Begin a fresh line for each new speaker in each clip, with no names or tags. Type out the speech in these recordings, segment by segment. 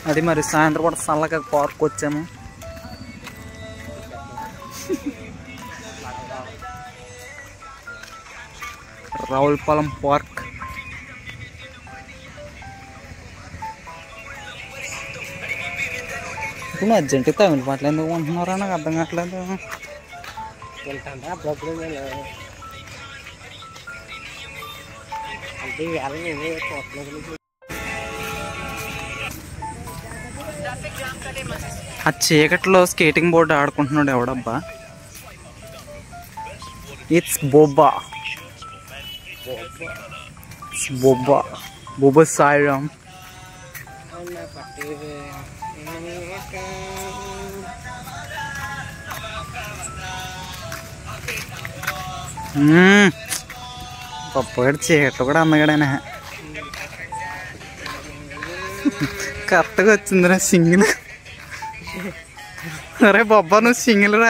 అది మరి సాయంత్రం పూట చల్లగా పార్క్ వచ్చాము రావులపాలెం పార్క్ ఇప్పుడు అర్జెంట్ తమిళ పాటలు ఎందుకు ఉంటున్నారా నాకు అర్థం కావట్లేదు
వెళ్తాంటే అప్పుడప్పుడు నేను అంటే వేళ నేనే చూస్తున్నాను
ఆ చీకట్లో స్కేటింగ్ బోర్డు ఆడుకుంటున్నాడు ఎవడబ్బా ఇట్స్ బొబ్బా It's బొబ్బా బొబ్బా సాయిరామ్
పట్టి
పప్పగాడు చీకట్లో కూడా అందగాడేనా కరెక్ట్గా వచ్చిందిరా సింగిల్ అరే బొబ్బా నువ్వు సింగిల్ రా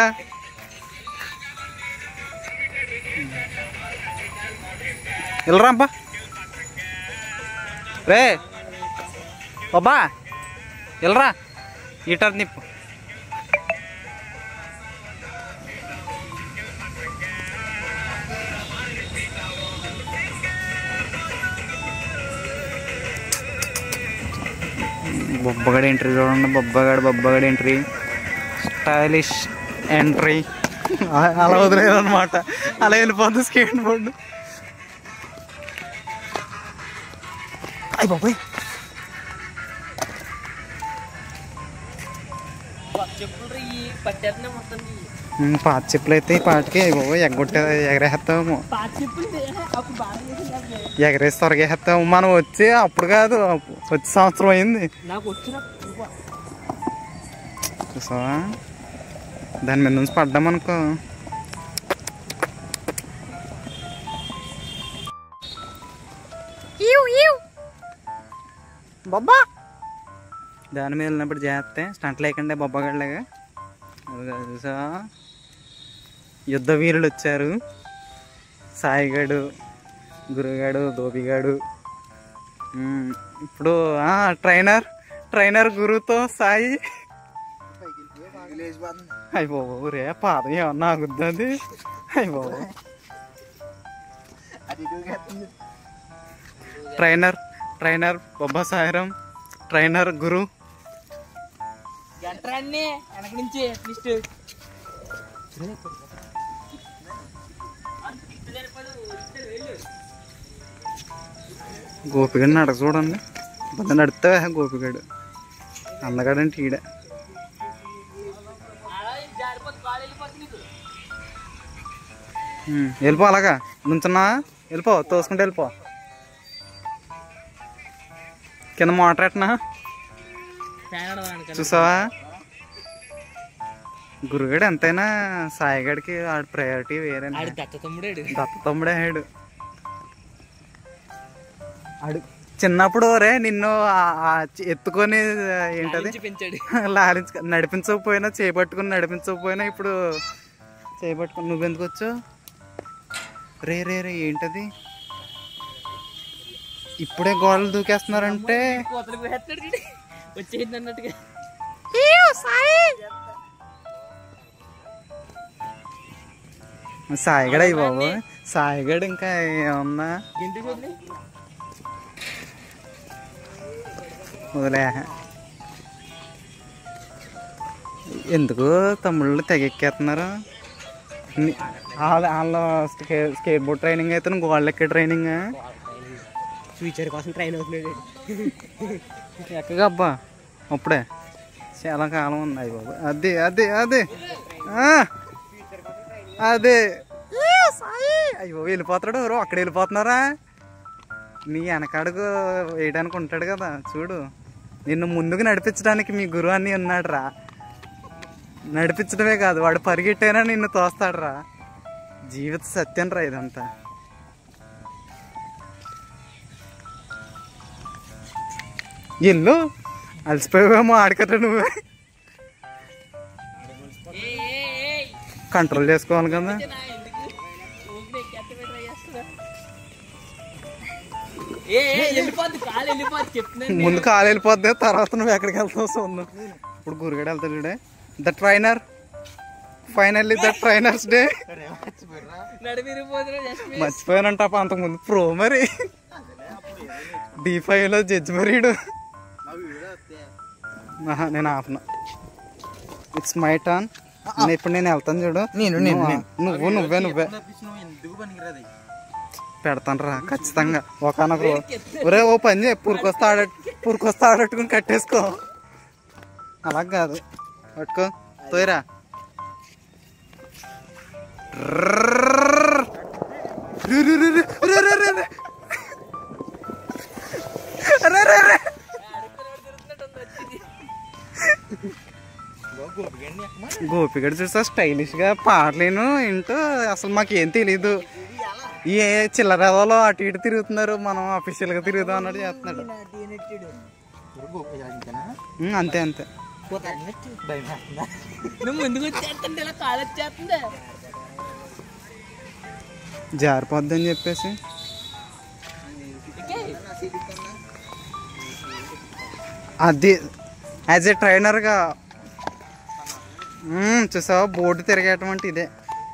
వెళ్ళరా అబ్బా రే బాబా వెళ్ళరా ఈటర్ నిప్పు బొబ్బగాడు ఎంట్రీ చూడండి బొబ్బగాడు బొబ్బగాడు ఎంట్రీ స్టైలిష్ ఎంట్రీ అలా వదిలేదు అనమాట అలా వెళ్ళిపోతుంది స్కేట్ బోర్డు అయ్యి బాబాయ్
చెప్పులు ఈ పట్టేస్తున్నా మొత్తం
ఉమ్, పాత చెప్పులు అయితే ఈ పాటకి అయ్యి బాబాయ్ ఎగ్గొట్టే ఎగరేస్తాము
పాత చెప్పులు అప్పుడు బాగా చేసింది
ఎగరేసి తొరగేస్తాము మనం వచ్చి అప్పుడు కాదు వచ్చే సంవత్సరం అయింది
నాకు వచ్చిన
చూసావా దాని మీద నుంచి పడ్డామనుకో బొబ్బా దాని మీద వెళ్ళినప్పుడు చేస్తే స్టంట్ లేకుండా బొబ్బగడ్లాగా చూసావా యుద్ధ వీరులు వచ్చారు సాయిగాడు గురుగాడు గోపిగాడు ఉమ్, ఇప్పుడు ఆ, ట్రైనర్ ట్రైనర్ గురుతో సాయి అయ్యి బాబు రే పాదం ఏమన్నా ఆగుద్ది అయ్యి బాబు trainer trainer Bobba Sairam trainer గురు
ఎంట్రాన్ని వెనక నుంచి ట్విస్ట్
గోపిగడు నడక చూడండి బద్ద నడుస్తావా గోపిగాడు అందగాడంటే ఈడ
జారిపోతుంది కాలు వెళ్ళిపోతుంది నీకు
ఉమ్, వెళ్ళిపో అలాగా నుంచున్నా వెళ్ళిపో తోసుకుంటే వెళ్ళిపో కింద మోటార్ ఎట్టనా
ఫ్యాన్ ఆడదానికి
చూసావా గురుగాడు ఎంతైనా సాయిగాడికి ఆడి ప్రయారిటీ వేరే
ఆడి దత్త తమ్ముడేడు
దత్త తమ్ముడే ఆడు ఆడు చిన్నప్పుడు రే నిన్ను ఆ- ఆ చి- ఎత్తుకొని ఏంటది
నుంచి పెంచాడు
లాలించ నడిపించకపోయినా చేపట్టుకుని నడిపించకపోయినా ఇప్పుడు చేపట్టుకుని నువ్వెందుకు వచ్చావు రే రే రే ఏంటది ఇప్పుడే గోడలు దూకేస్తున్నారంటే
కోతలు వేస్తాడు వీడు. వచ్చేసింది అన్నట్టుగా
సాయిగడ అయ్యి బాబు సాయిగడ ఇంకా ఏమన్నా
గింటి చూడండి
వదిలే ఎందుకు తమ్ముళ్ళు తెగెక్కేస్తున్నారు ని- వాళ్ళ- వాళ్ళు స్కే- స్కేట్ బోర్డ్ ట్రైనింగ్ అయితే గోళ్ళ ఎక్కే ట్రైనింగ్
ఫ్యూచర్ కోసం ట్రైన్ అవుతున్నాడు
ఎక్కగా అబ్బా అప్పుడే చాలా కాలం ఉంది అయ్యి బాబు అది అది అది ఆ, అదే అయ్యో వెళ్ళిపోతాడు ఎవరు అక్కడ వెళ్ళిపోతున్నారా నీ వెనకాడుగు వేయడానికి ఉంటాడు కదా చూడు నిన్ను ముందుకు నడిపించడానికి మీ గురువు అని ఉన్నాడు రా నడిపించడమే కాదు వాడు పరిగెట్టైనా నిన్ను తోస్తాడు రా జీవిత సత్యం రా ఇదంతా ఎల్లు అలసిపోయావేమో ఆడకట్రా నువ్వు కంట్రోల్ చేసుకోవాలి కదా
ఎందుకు ఊపిరి ఎక్కేస్తే ట్రై చేస్తున్నా ఏ ఏ, వెళ్ళిపోద్ది కాలు వెళ్ళిపోద్ది చెప్తున్నాను
ముందు కాలు వెళ్ళిపోద్ది తర్వాత నువ్వు ఎక్కడికి వెళ్తావు చూద్దాం ఇప్పుడు గురుగడ వెళ్తాడు చూడే the trainer finally the trainers day
నడిపిరిపోతున్నా జస్ట్
మర్చిపోయానంట అంతకుముందు ప్రో మరి డి లో జడ్జి మరీడు ఆహా, నేను ఆపను ఇట్స్ మై టర్న్ ఇప్పుడు నేను వెళ్తాను చూడు
నేను, నేను,
నువ్వు-
నేను.
నువ్వు నువ్వే నువ్వే
ఎందుకు పనికిరాదు
పెడతాను రా ఖచ్చితంగా ఒకనొక ఒరే ఓ పని చేయి పురికొస్తే ఆడ పురికొస్తే ఆడట్టుకుని కట్టేసుకో అలా కాదు పట్టుకో తోయరా రు, రు, రు, రు, రు, రు, రు, రు. రే, రే, రే. గోపిగడు చూసా స్టైలిష్ గా పాటలేను ఏంటో అసలు మాకేం తెలీదు ఏ చిల్లరేదో అటు ఇటు తిరుగుతున్నారు మనం అఫీషియల్ గా తిరుగుదాం అన్నట్టు చేస్తున్నాడు ఉమ్, అంతే అంతే
నువ్వు ముందుకు వచ్చేస్తుంటే ఇలా కాలు వచ్చేస్తుంది
జారిపోద్ది అని చెప్పేసి అది యాజ్ ఏ ట్రైనర్గా చూసావా బోర్డు తిరగటం అంటే ఇదే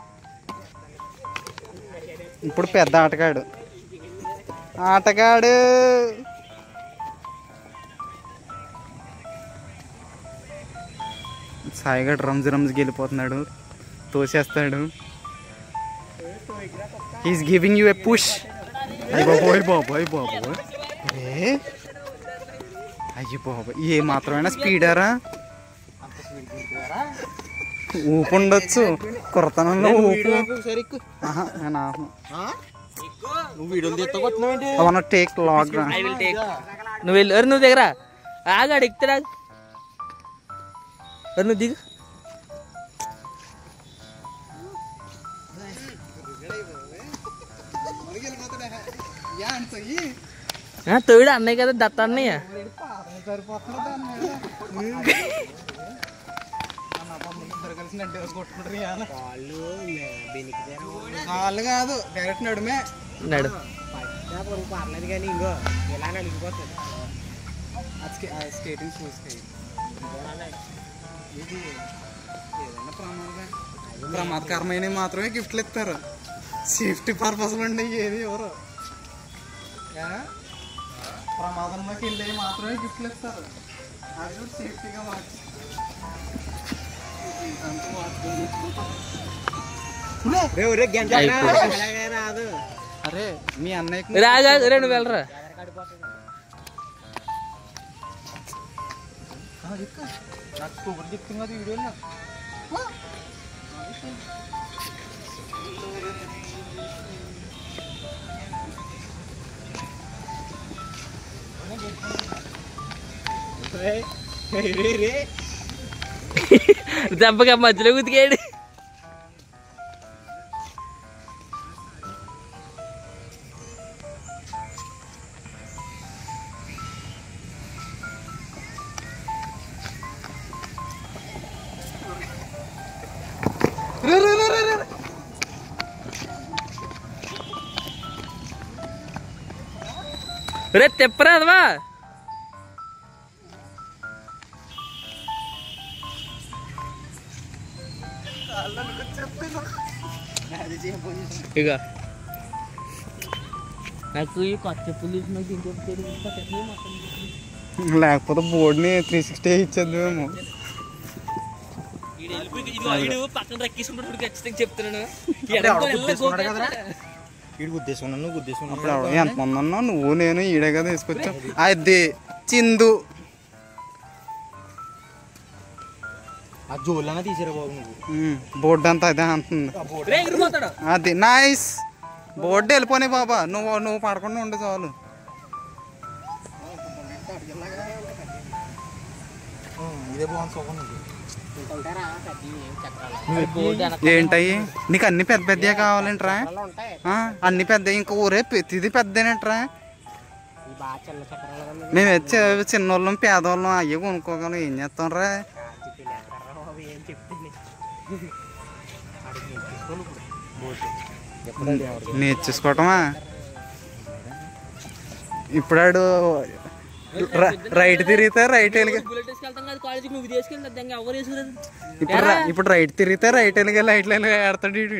ఇప్పుడు పెద్ద ఆటగాడు ఆటగాడు సాయిగా డ్రమ్స్ డ్రమ్స్ గెలిపోతున్నాడు తోసేస్తాడు is giving you a push అయ్యి బాబోయ్ బాబోయ్ బాబోయ్ ఏ అయ్యి బాబోయ్ ఏ మాత్రమైనా స్పీడరా ఊపు ఉండొచ్చు కురతనంలో ఊపు ఆహా, నేను ఆపను.
నువ్వు వీడియోలు తీస్తా కొట్టినావేంటి
I wanna take log రా.
ఐ విల్ టేక్ నువ్వు వెళ్ళి ఎవరు నువ్వు దగ్గర ఆగాడు ఎక్కుతాడా ఎవరు నువ్వు దిగు ఆ, తోడు అన్నయ్య కదా దత్త అన్నయ్య
వాళ్ళు కాదు డైరెక్ట్ నడుమే
నడు
పర్లేదు కానీ ఇంకో ఇలా నలిగిపోతుంది
స్కేటింగ్ షూస్ ఇది ఏదైనా ప్రమాదమే ప్రమాదకరమైనవి మాత్రమే గిఫ్ట్లు ఇస్తారు సేఫ్టీ పర్పస్ ఉండి ఏది ఎవరు ఏ? ప్రమాదంలోకి వెళ్ళేవి మాత్రమే గిఫ్ట్లు ఇస్తారు అది కూడా సేఫ్టీగా మార్చి
గంట
అయిపోయింది.
రాదు
అరే మీ అన్నయ్యకి
రాగా రే నువ్వు వెళ్ళరా
నాకు కొబ్బరి చెప్తుంది కదా వీడియోలో
దెబ్బగా మధ్యలో ఉతికాడు
రే రే రే రే రే
రే తెప్పరాదవా ఇక నాకు ఈ కొత్త చెప్పులు తీసుకున్నాక ఇంకొక తెలియదు కొత్త చెప్పులు మొత్తం
లేకపోతే బోర్డుని త్రీ సిక్స్టీ ఇచ్చేద్దామేమో
ఈడు వెళ్ళిపోయి ఇదిగో ఈడు పక్కన రక్కిసుకుంటాడు ఖచ్చితంగా చెప్తున్నాను
ఎవడో గుద్దేసుకున్నాడు కదరా? వీడు గుద్దేసుకున్నాను నువ్వు గుద్దేసుకున్నావు
అప్పుడు ఎవరు ఎంతమంది ఉన్నా నువ్వు నేను ఈడే కదా తీసుకొచ్చావు అది చిందు
ఆ జోలన్నా తీసారా బాబు నువ్వు
ఉమ్, బోర్డు అంతా అదే అంటుంది
రే ఎగిరిపోతాడు
అది నైస్ బోర్డు వెళ్ళిపోయి బాబా నువ్వు నువ్వు పడకుండా ఉండు చాలు
ఆ, ఇదే బాగుంది సోకం నువ్వు
ఏంటయ్యి నీకు అన్ని పెద్ద పెద్దగా కావాలంటరా ఆ, అన్ని పెద్ద ఇంకా ఊరే ప్రతిది పెద్దనేట్రా మేము వచ్చి చిన్నోళ్ళం పేదోళ్ళం అయ్యే కొనుక్కోగలం ఏం చేస్తాం రా నేర్చేసుకోవటమా ఇప్పుడాడు ర- రైట్ తిరిగితే రైట్ వెళ్ళి
బుల్లెట్ వేసుకెళ్తాం కదా కాలేజీకి నువ్వు తీసుకెళ్తా దాన్ని ఎవరు వేసుకురాదు
ఇప్పుడు ర- ఇప్పుడు రైట్ తిరిగితే రైట్ వెళ్ళి లైట్ లైన్ ఆడతాడు వీడు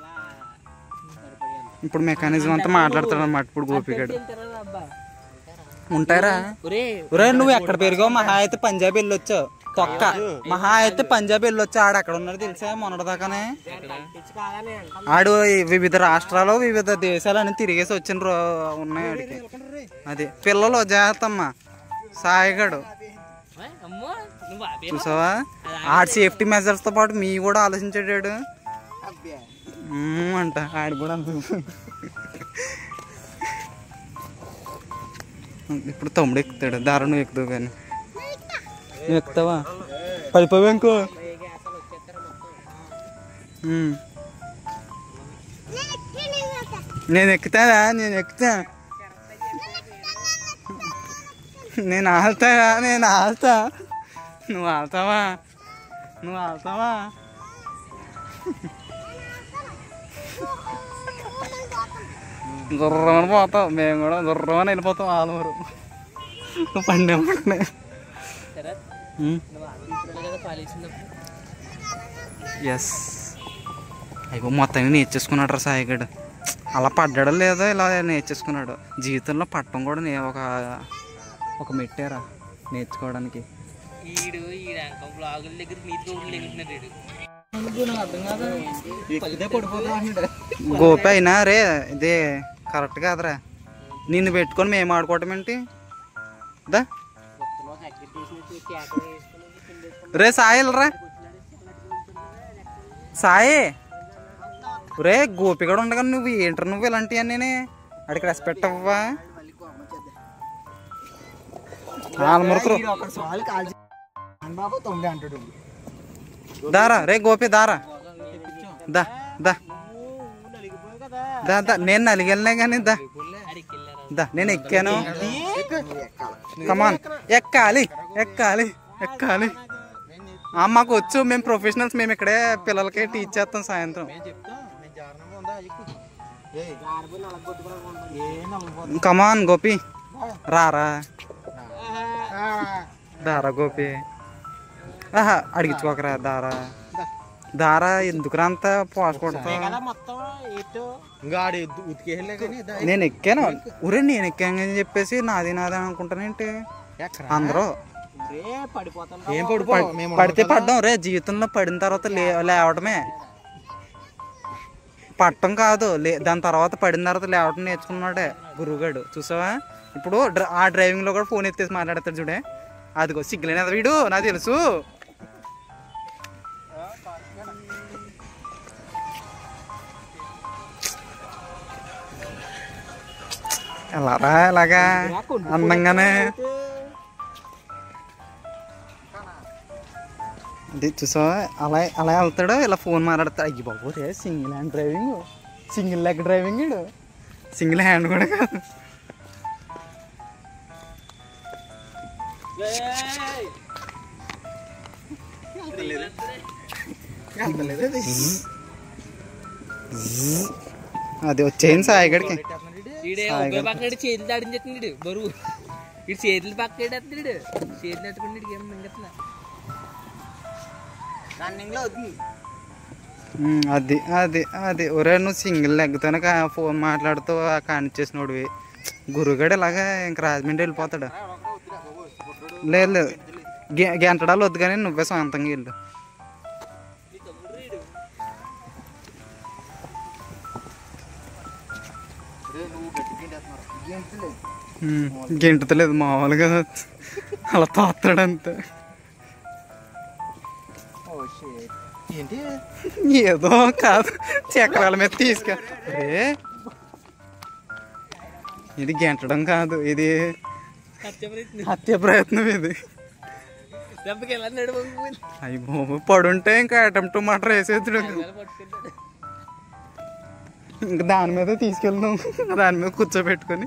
ఇప్పుడు మెకానిజం అంతా మాట్లాడతాడు అన్నమాట ఇప్పుడు గోపిగాడు
అబ్బా
ఉంటారా
ఒరే
ఒరే నువ్వు ఎక్కడ పెరిగావు మహా అయితే పంజాబ్ వెళ్ళొచ్చావు తొక్క మహా అయితే పంజాబ్ వెళ్ళొచ్చు ఆడు అక్కడ ఉన్నాడు తెలుసా మొన్నటిదాకానే ఆడు ఈ వివిధ రాష్ట్రాలు వివిధ దేశాలని తిరిగేసి వచ్చిన రో ఉన్నాయి ఆడికి అది పిల్లలు జాగ్రత్తమ్మ సాయిగాడు
ఓయ్, అమ్మో నువ్వు ఆపే
చూసావా ఆడి సేఫ్టీ మెజర్స్ తో పాటు మీ కూడా ఆలోచించాడు మ్మ్ అంట ఆడు కూడా అంత ఇప్పుడు తమ్ముడు ఎక్కుతాడు దారం నువ్వు ఎక్కుతావు కానీ నువ్వు ఎక్కుతావా పడిపోవా ఇంకో మ్మ్. నేను ఎక్కుతానా నేను ఎక్కుతా నేను ఆల్తారా నేను ఆల్తా నువ్వు ఆల్తావా నువ్వు ఆల్తావా గుర్రమని పోతావు మేము కూడా గుర్రమని వెళ్ళిపోతాం ఆలూరు పండే పడినే
శరత్ నువ్వు ఆపేస్తున్నాడు కదా పాలేసినప్పుడు
ఎస్ అయిపో మొత్తాన్ని నేర్చేసుకున్నాడు రా సాయిగడు అలా పడ్డాడో లేదో ఇలా నేర్చేసుకున్నాడు జీవితంలో పట్టడం కూడా నే ఒక ఒక మెట్టారా నేర్చుకోవడానికి
ఈడు ఈడ బ్లాగుల దగ్గర నీతి గోగులు ఎగుతున్నాడు ఈడు
గోపి అయినా రే ఇదే కరెక్ట్ కాదురా నిన్ను పెట్టుకొని మేము ఆడుకోవటం ఏంటి దా రే సాయి రా సాయి రే గోపి కూడా ఉండగా నువ్వు ఏంటర్ నువ్వు ఇలాంటివన్నీ నేనే అడికి రెస్పెక్ట్ అవ్వా ఆల్మరుకు
బాబు తొమ్మిది అంటాడు
దారా రే గోపి దారా దా దా దా దా నేను నలిగెళ్ళినా కానీ దా
అడికి వెళ్ళారా
దా నేను ఎక్కాను కమాన్ ఎక్కాలి ఎక్కాలి ఎక్కాలి ఆ, మాకు వచ్చు మేము ప్రొఫెషనల్స్ మేము ఇక్కడే పిల్లలకి టీచ్ చేస్తాం సాయంత్రం
చెప్తాం నేను జారణంగా ఉందా ఎక్కు ఏయ్ ఏ నమ్మకం
కమాన్ గోపి రారా దారా గోపి ఆహా అడిగించుకోకరా దారా దారా ఎందుకురా అంత పోసకూడతావు
మొత్తం ఏటో ఇంకా ఆడు ఉతికేయలే కానీ దా-
నేను ఎక్కాను ఊరే నేను ఎక్కాను అని చెప్పేసి నాది నాది అనుకుంటానేంటి
ఎక్కరా?
అందరూ
ఏం పడిపో
పడ్-
మేము
పడితే పడ్డాం రే జీవితంలో పడిన తర్వాత లే లేవటమే పట్టం కాదు లే దాని తర్వాత పడిన తర్వాత లేవటం నేర్చుకున్నాడే గురువుగాడు చూసావా ఇప్పుడు డ్ర- ఆ డ్రైవింగ్ లో కూడా ఫోన్ ఎత్తేసి మాట్లాడతాడు చూడే అదిగో సిగ్గులేని వీడు నాకు తెలుసు ఎలారా ఎలాగా అందంగానే అది చూసావా అలా అలా వెళ్తాడు ఇలా ఫోన్ మాట్లాడతాడు అయ్యి బాబు రే single hand driving single leg driving ఇడు సింగిల్ హ్యాండ్ కూడా కాదు అది వచ్చేయండి సాయిగడికి
ఈడే ఒకే పక్కన చేతులు దాడించేస్తున్నాడు బరువు ఇటు చేతులు పక్క ఎడేస్తున్నాడు చేతులు ఎట్టుకున్నాడు ఏం మింగట్లా
ఉమ్, అది అది అది ఒరే నువ్వు సింగిల్ లెగ్తోనే కా- ఫోన్ మాట్లాడుతూ కానిచ్చేసినోడివి గురుగాడు ఇలాగా ఇంక రాజమండ్రి వెళ్ళిపోతాడు లేదు లేదు గె- గెంటడాలు వద్దు కానీ నువ్వే సొంతంగా వెళ్ళు ఉమ్, గెంటుతలేదు మామూలుగా అలా తోస్తాడు అంతే
ఏంటి
ఏదో కాదు చక్రాల మీద తీసుక రే ఇది గెంటడం కాదు ఇది
కష్టపడుతుంది
హత్య ప్రయత్నం ఇది
దెబ్బకి ఎలా నడుపుకుపోయింది
అయ్యి బాబు పడుంటే ఇంకా అటెంప్ట్ మాట వేసేద్దుడు
పట్టుకుంటాడు
ఇంకా దాని మీద తీసుకెళ్దాం దాని మీద కూర్చోబెట్టుకొని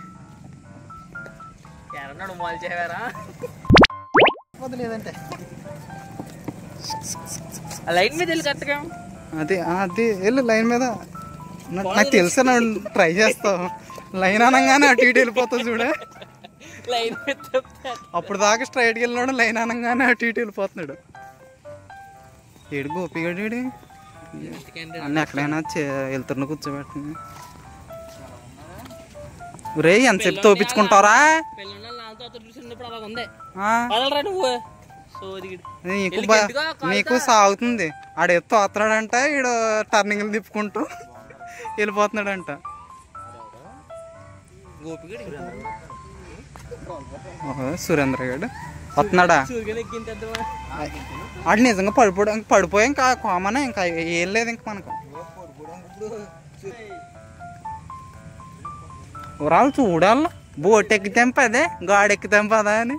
ఎరన్నాడు మాల్ చేయవారా
లేదంటే
ఆ లైన్ మీద వెళ్ళి కరెక్ట్గా
అది అది వెళ్ళు లైన్ మీద నా- నాకు తెలుసు నువ్వు ట్రై చేస్తావు లైన్ అనగానే అటు ఇటు వెళ్ళిపోతుంది చూడే
లైన్
అప్పుడు దాకా స్ట్రైట్కి వెళ్ళినాడు లైన్ అనగానే అటు ఇటు వెళ్ళిపోతున్నాడు ఏడు గోపిగాడు ఏడు అన్న ఎక్కడైనా చే- వెళ్తున్న కూర్చోబెట్టింది రే ఎంతసేపు తోపించుకుంటారా
పిల్లలు నాలుగు అతను చూసినప్పుడు అలాగ ఉంది
ఆ,
వదలరా నువ్వు సోదిగిడు
నీకు
వీళ్ళకి
బా-
ఎందుకో కాలుతా?
నీకు సాగుతుంది ఆడు తోస్తున్నాడంట ఈడు టర్నింగ్లు తిప్పుకుంటూ వెళ్ళిపోతున్నాడంట
గోపిగడు
ఓహో, సురేంద్ర గారు వస్తున్నాడా
సూర్యుని ఎక్కింతేద్దామా
ఆడు నిజంగా పడిపోవడం ఇంకా పడిపోయా ఇంకా కామన్ ఇంకా ఏం లేదు ఇంకా మనకు ఊరాలు చూడాలి బోట్ ఎక్కితేం పదే గాడి ఎక్కితేం పదా అని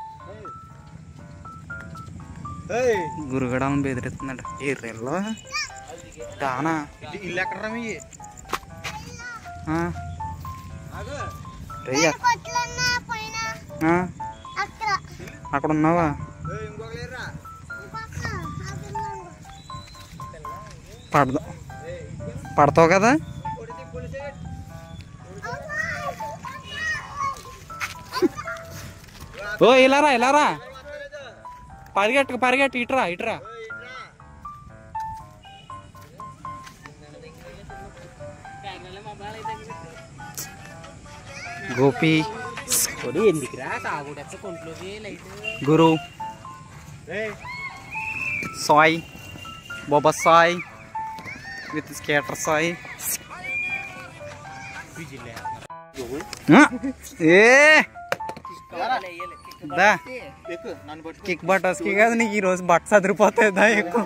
గురుగడాలను బెదిరిస్తున్నాడు ఏ రెల్లో డానా
ఇల్లు ఎక్కడ రమ్మి
ఆ. రేయ్, ఆ, అక్కడ ఉన్నావా పడదా పడతావు కదా ఓ ఇలారా ఇలారా పరిగెట్టు పరిగెట్టు ఇటురా ఇటురా గోపి
కొడు ఎందుకురా తాగుడెక్క కొంట్లోకి లైట్
గురు సాయ్ బొబా సాయ్ విత్ స్కేటర్ సాయ్ ఆ, ఏ దా
ఎక్కు నన్ను పట్టు
కిక్ బట్టస్కి కాదు నీకు ఈ రోజు బట్ట సదిరిపోతాయి దా ఎక్కువ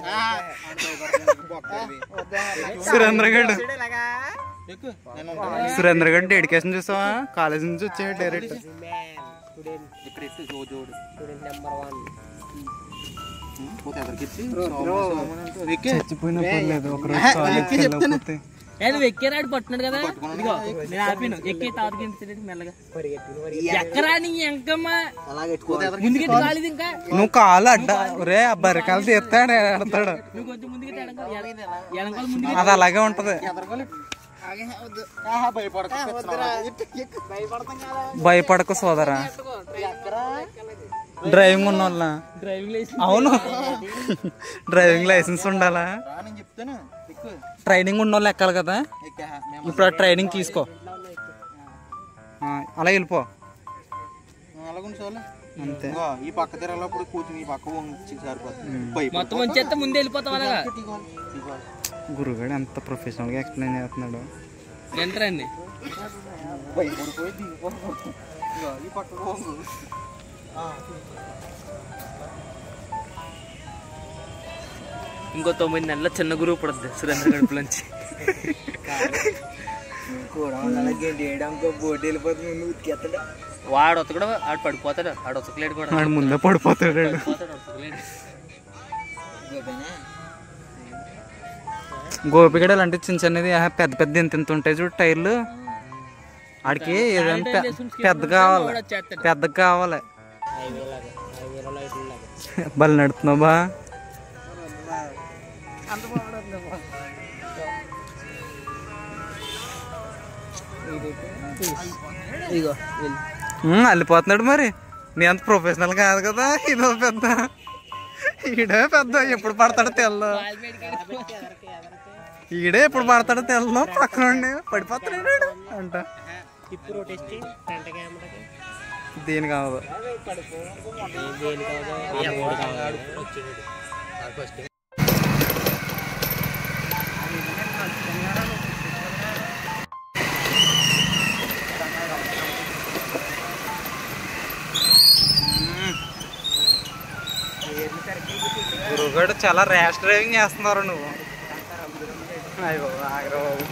సురేంద్ర గడ్
ఎక్కు నేను ఉంటాను
సురేంద్ర గడ్ డెడికేషన్ చూసావా కాలేజ్ నుంచి వచ్చాడు డైరెక్ట్
ఇక్కడ ఎత్తు జో జోడు
నెంబర్ వన్
పోతే ఎదరికి ఎత్తి ఎక్కి
చచ్చిపోయినా పర్లేదు ఒక
ఆహా, ఎక్కి చెప్తాను.
ఏ నువ్వు ఎక్కేరాడు పట్టున్నాడు కదా ఇదిగో నేను ఆపిను ఎక్కి తాతకి ఇంటి మెల్లగా ఎక్కరా నీ ఎంకమ్మ
అలాగే పోతే ఎదరికి
ముందుకెట్టి కాలేదు ఇంకా
నువ్వు కాలు అడ్డ రే ఆ బరికాలు తీస్తాడు ఆడతాడు
నువ్వు కొంచెం ముందుకెట్టి ఎడంకాలు ముందుకు
అది అలాగే ఉంటది
ఎదరగోలు ఆహా భయపడక భయపడతాం కదా
భయపడకు సోదరా డ్రైవింగ్ ఉన్న వాళ్ళ
డ్రైవింగ్ లైసెన్స్
అవును డ్రైవింగ్ లైసెన్స్ ఉండాలా
రా నేను చెప్తాను ఎక్కు
ట్రైనింగ్ ఉన్న వాళ్ళు ఎక్కాలి కదా
ఎక్కా మేము
ఇప్పుడు ఆ ట్రైనింగ్ తీసుకో ఆ, అలా వెళ్ళిపో
అలాగుండి చాలు
అంతే
ఇదిగో, ఈ పక్క తిరగలప్పుడు కూర్చుని ఈ పక్క వంచి సరిపోతుంది భయపడ
మొత్తం వచ్చేస్తే ముందే వెళ్ళిపోతావు అలాగా
గురుగాడు ఎంత ప్రొఫెషనల్గా ఎక్స్ప్లెయిన్ చేస్తున్నాడు
ఎంటరండి
భయపడిపోయి దిగిపోతాం ఇదిగో, ఈ పక్కకు వంగు ఆ,
ఇంకో తొమ్మిది నెలల చిన్న గురువు పడుద్ది సురేంద్ర గడుపు నుంచి వాడు ఒతకడు ఆడు పడిపోతాడు ఆడు ఒతకలేడు కూడా
వాడు ముందే పడిపోతాడు
పోతాడు ఒతకలేడు
గోపిగడ ఇలాంటి చిన్న చిన్నది ఆ పెద్ద పెద్ద ఇంత ఇంత ఉంటాయి చూడు టైర్లు ఆడికి ఏదైనా పె- పెద్ద కావాలి పెద్ద కావాలి బలి నడుతున్నావు బా
ఇగో
ఉమ్, అల్లిపోతున్నాడు మరి నీ అంత ప్రొఫెషనల్ కాదు కదా ఇదో పెద్ద ఈడే పెద్ద ఎప్పుడు పడతాడో తెల్ల ఈడే ఎప్పుడు పడతాడో తెల్ల పక్కన ఉండి పడిపోతున్నాడు ఈడు అంట
ఇప్పుడు టెస్ట్ ఫ్రంట్ కెమెరాకి
దేని కావదు గురుగాడు చాలా ర్యాష్ డ్రైవింగ్ చేస్తున్నారు నువ్వు అయ్య బాబు, ఆగరా బాబు.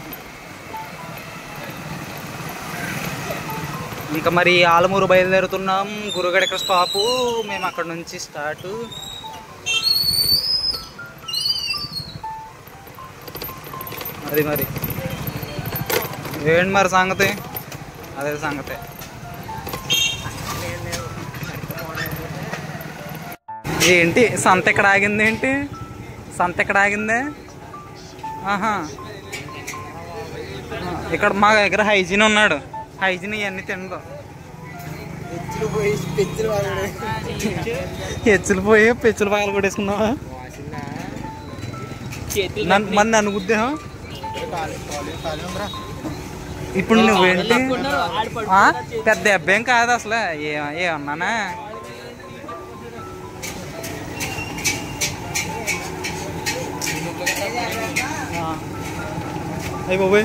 ఇంకా మరి ఆలమూరు బయలుదేరుతున్నాం గురుగడ ఇక్కడ స్టాపు మేము అక్కడ నుంచి స్టార్ట్ అది మరి ఏంటి మరి సంగతి అదే సంగతి ఏంటి సంత ఎక్కడ ఆగింది ఏంటి సంత ఎక్కడ ఆగిందే ఆహా ఇక్కడ మా దగ్గర హైజీన్ ఉన్నాడు హైజీన్ ఇవన్నీ తినదు
పెచ్చులు పోయి పెచ్చులు వాడు
హెచ్చులు పోయి పెచ్చులు పగలు కొట్టేసుకున్నావా
చేతులు
నన్ను మన నన్ను ఉద్దేశం
ఖాళీ ఖాళీ ఖాళీ ఉందిరా
ఇప్పుడు నువ్వేంటి
పట్టుకున్నారు, ఆడు
ఆ?
పట్టుకున్నారు, చేతులు.
పెద్ద దెబ్బేం కాదు అసలు ఏ ఏమన్నానా అయ్యి బాబోయ్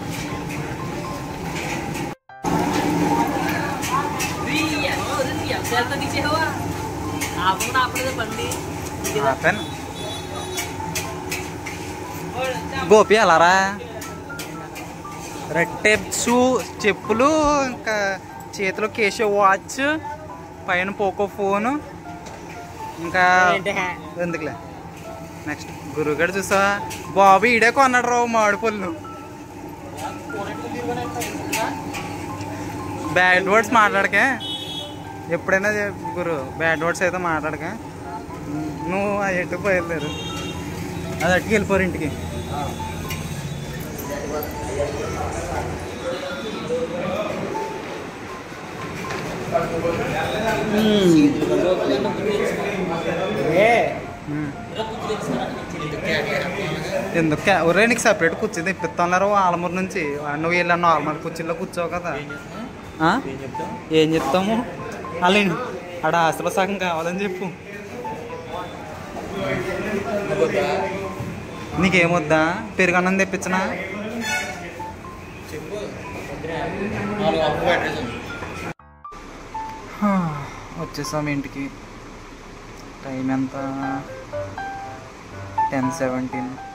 రీ, ఎవరో రీ, ఎంత ఎంత తీసేవా ఆపకుండా ఆపలేదు బండి
ఆపాను గోపి అలారా రెడ్ టేప్ షూ చెప్పులు ఇంకా చేతిలో కేశవ్ వాచ్ పైన పోకో ఫోను ఇంకా ఎందుకులే నెక్స్ట్ గురువుగారు చూసా బాబు ఈడే కొన్నాడు రావు మామిడి పళ్ళు బ్యాడ్ వర్డ్స్ మాట్లాడకే ఎప్పుడైనా చెప్పు గురు బ్యాడ్ వర్డ్స్ అయితే మాట్లాడకే నువ్వు ఆ ఎటు బయలుదేరు అది అట్టుకు వెళ్ళిపోరు ఇంటికి మ్మ్. ఎందుకు ఒరే నీకు సపరేట్ కుర్చీ తెప్పిస్తున్నారు ఆలమూరు నుంచి నువ్వు వెళ్ళాను ఆలమూరు కుర్చీలో కూర్చోవు కదా ఆ? ఏం చెప్తాము అలా ఆడ ఆశలో సగం కావాలని చెప్పు నీకేమొద్దా పెరుగన్నం తెప్పించనా హా, వచ్చేసాం ఇంటికి టైం ఎంత టెన్ సెవెంటీన్